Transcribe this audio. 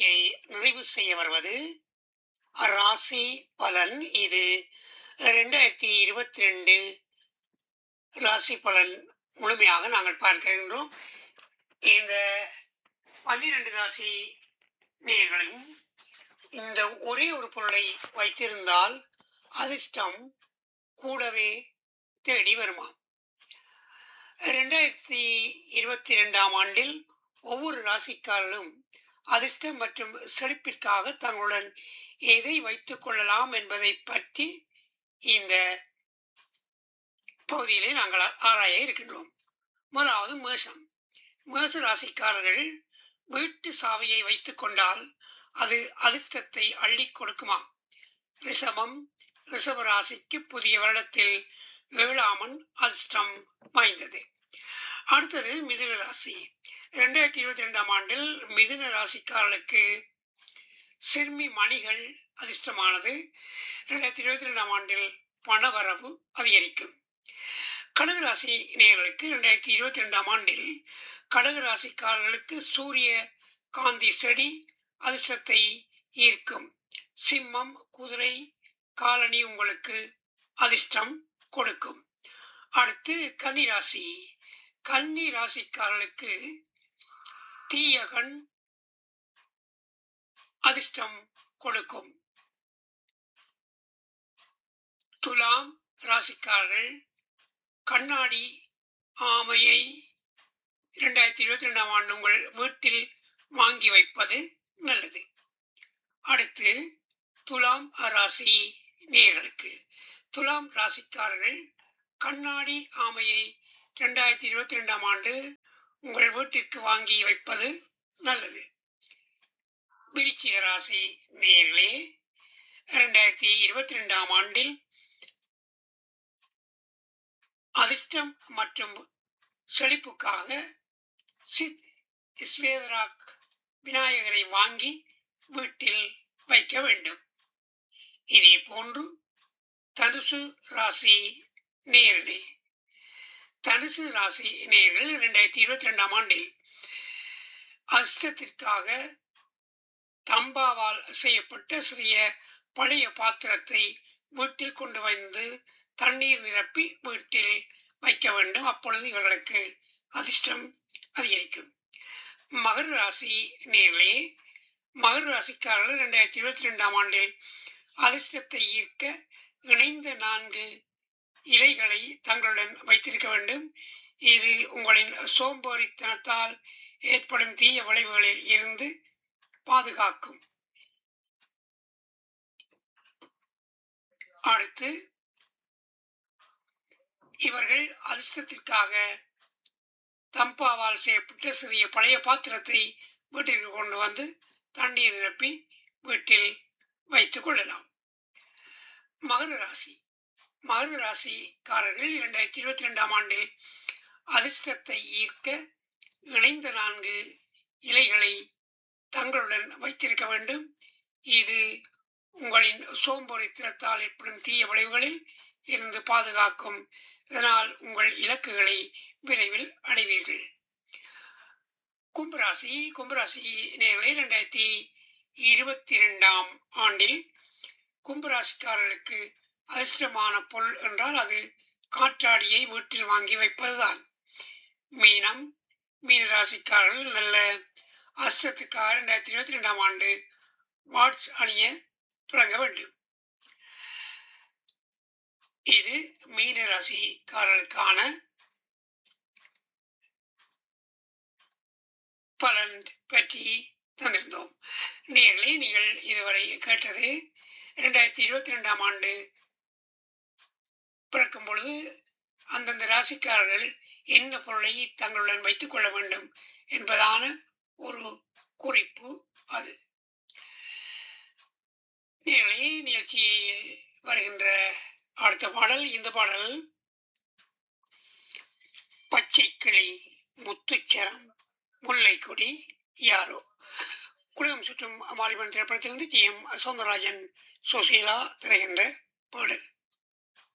நிகழ்ச்சியை நிறைவு செய்ய வருவது ராசி பலன் இது இரண்டாயிரத்தி இருபத்தி ரெண்டு ராசி பலன் முழுமையாக நாங்கள் பார்க்கின்றோம் இந்த பன்னிரண்டு ராசி நேர்களும் இந்த ஒரே ஒரு பொருளை வைத்திருந்தால் அதிர்ஷ்டம் கூடவே தேடி வருமா இரண்டாயிரத்தி இருபத்தி இரண்டாம் ஆண்டில் ஒவ்வொரு ராசிக்காரர்களும் அதிர்ஷ்டம் மற்றும் செழிப்பிற்காக தங்களுடன் எதை வைத்துக் கொள்ளலாம் என்பதை பற்றி இந்த பகுதியிலே நாங்கள் ஆராய இருக்கின்றோம் முதலாவது மேஷம் மேச ராசிக்காரர்கள் வீட்டு சாவியை வைத்துக் கொண்டால் அது அதிர்ஷ்டத்தை அள்ளி கொடுக்குமா ரிஷபம் ரிஷப ராசிக்கு புதிய வருடத்தில் ஏழாமன் அதிர்ஷ்டம் வாய்ந்தது அடுத்தது மிதுன ராசி இரண்டாயிரத்தி இருபத்தி ரெண்டாம் ஆண்டில் மிதுன ராசிக்காரர்களுக்கு சிறுமி மணிகள் அதிர்ஷ்டமானது இரண்டாயிரத்தி இருபத்தி ரெண்டாம் ஆண்டில் பணவரவு அதிகரிக்கும் கடகராசி நேயர்களுக்கு இரண்டாயிரத்தி இருபத்தி ரெண்டாம் ஆண்டில் கடகராசிக்காரர்களுக்கு சூரிய காந்தி செடி அதிர்ஷ்டத்தை ஈர்க்கும் சிம்மம் குதிரை காலனி உங்களுக்கு அதிர்ஷ்டம் கொடுக்கும் அடுத்து கன்னிராசி கன்னி ராசிக்காரர்களுக்கு தீயகன் அதிர்ஷ்டம் கொடுக்கும் துலாம் ராசிக்காரர்கள் கண்ணாடி ஆமையை இரண்டாயிரத்தி இருபத்தி ரெண்டாம் ஆண்டு உங்கள் வீட்டில் வாங்கி வைப்பது நல்லது அடுத்து துலாம் ராசி நேயர்களுக்கு துலாம் ராசிக்காரர்கள் கண்ணாடி ஆமையை இரண்டாயிரத்தி இருபத்தி ரெண்டாம் ஆண்டு உங்கள் வீட்டிற்கு வாங்கி வைப்பது நல்லது விருச்சிக ராசி நேயர்களே இரண்டாயிரத்தி இருபத்தி ரெண்டாம் ஆண்டில் அதிர்ஷ்டம் மற்றும் செழிப்புக்காக சித் ஸ்வேதராக் விநாயகரை வாங்கி வீட்டில் வைக்க வேண்டும் இதே போன்று தனுசு ராசி நேர்களே தனுசு ராசி நேர்கள் இரண்டாயிரத்தி இருபத்தி ரெண்டாம் ஆண்டில் அஷ்டத்திற்காக தம்பாவால் செய்யப்பட்ட சிறிய பழைய பாத்திரத்தை வீட்டில் கொண்டு வந்து தண்ணீர் நிரப்பி வீட்டில் வைக்க வேண்டும் அப்பொழுது இவர்களுக்கு அதிர்ஷ்டம் அதிகரிக்கும் மகர ராசி நேர்களே மகர ராசிக்காரர்கள் இரண்டாயிரத்தி இருபத்தி ரெண்டாம் ஆண்டில் அதிர்ஷ்டத்தை ஈர்க்க இணைந்த நான்கு இலைகளை தங்களுடன் வைத்திருக்க வேண்டும் இது உங்களின் சோம்பேறித்தனத்தால் ஏற்படும் தீய விளைவுகளில் இருந்து பாதுகாக்கும் அடுத்து இவர்கள் அதிர்ஷ்டத்திற்காக தம்பாவால் செய்யப்பட்ட சிறிய பழைய பாத்திரத்தை வீட்டிற்கு கொண்டு வந்து தண்ணீர் நிரப்பி வீட்டில் வைத்துக் கொள்ளலாம் மகர ராசி மகர ராசிக்காரர்கள் இரண்டாயிரத்தி இருபத்தி ரெண்டாம் ஆண்டில் அதிர்ஷ்டத்தை ஈர்க்க இணைந்த நான்கு இலைகளை தங்களுடன் வைத்திருக்க வேண்டும் இது உங்களின் சோம்பொறித்திரத்தால் ஏற்படும் தீய விளைவுகளில் இருந்து பாதுகாக்கும் இதனால் உங்கள் இலக்குகளை விரைவில் அடைவீர்கள் கும்பராசி கும்பராசி நேர்களை இரண்டாயிரத்தி இருபத்தி இரண்டாம் ஆண்டில் கும்பராசிக்காரர்களுக்கு அதிர்ஷ்டமான பொருள் என்றால் அது காற்றாடியை வீட்டில் வாங்கி வைப்பதுதான் மீனம் மீன ராசிக்காரர்கள் நல்ல அஸ்தத்துக்காக இரண்டாயிரத்தி இருபத்தி ரெண்டாம் ஆண்டு வாட்ஸ் அணிய தொடங்க வேண்டும் இது மீன ராசிக்காரர்களுக்கான பலன் பற்றி தந்திருந்தோம் நேர்களை நீங்கள் இதுவரை கேட்டது இரண்டாயிரத்தி இருபத்தி ரெண்டாம் ஆண்டு பிறக்கும் பொழுது அந்தந்த ராசிக்காரர்கள் என்ன பொருளை தங்களுடன் வைத்துக் கொள்ள வேண்டும் என்பதான ஒரு குறிப்பு அது நேரலை நிகழ்ச்சியில் வருகின்ற அடுத்த பாடல் இந்த பாடல் பச்சை கிளி முத்துச்சரம் முல்லை கொடி யாரோ உலகம் சுற்றும் வாலிபன் திரைப்படத்திலிருந்து டி எம் சௌந்தரராஜன் சுசீலா திரைகின்ற பாடல்